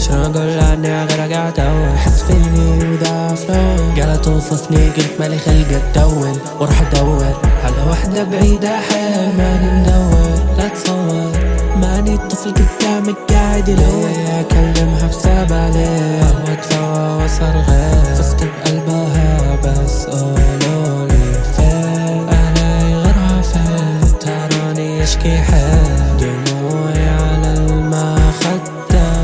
شنو اقول عني غير قاعد ادور حس فيني وده فلو قالت توصفني قلت مالي خلق اتدون واروح ادور على وحدة بعيدة حيل ماني مدور لا تصور ماني الطفل قدامك قاعد يلوي اكلمها في سبالي واتفوى واصرخ فزت بقلبها بس قولولي فين اهلي غيرها فين تراني يشكي حيل دموعي على المخدة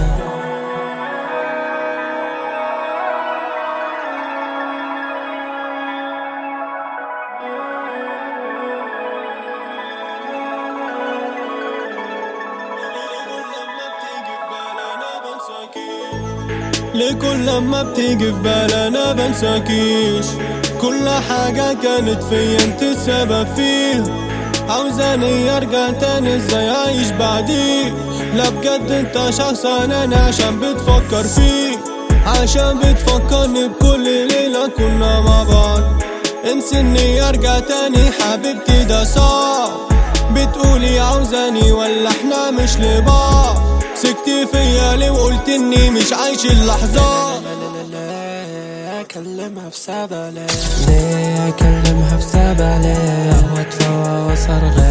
ليه كل لما بتيجي في بالي انا بنساكيش كل حاجة كانت فيا انت السبب فيها عاوزاني ارجع تاني ازاي اعيش بعديك لا بجد انت شخص انا عشان بتفكر فيه عشان بتفكرني بكل ليلة كنا مع بعض انسى اني ارجع تاني حبيبتي ده صعب بتقولي عاوزاني ولا احنا مش لبعض سكتي فيا ليه وقلت اني مش عايش اللحظة ليه اكلمها في سبالي ليه اكلمها في سبالي واتفوى واصرخ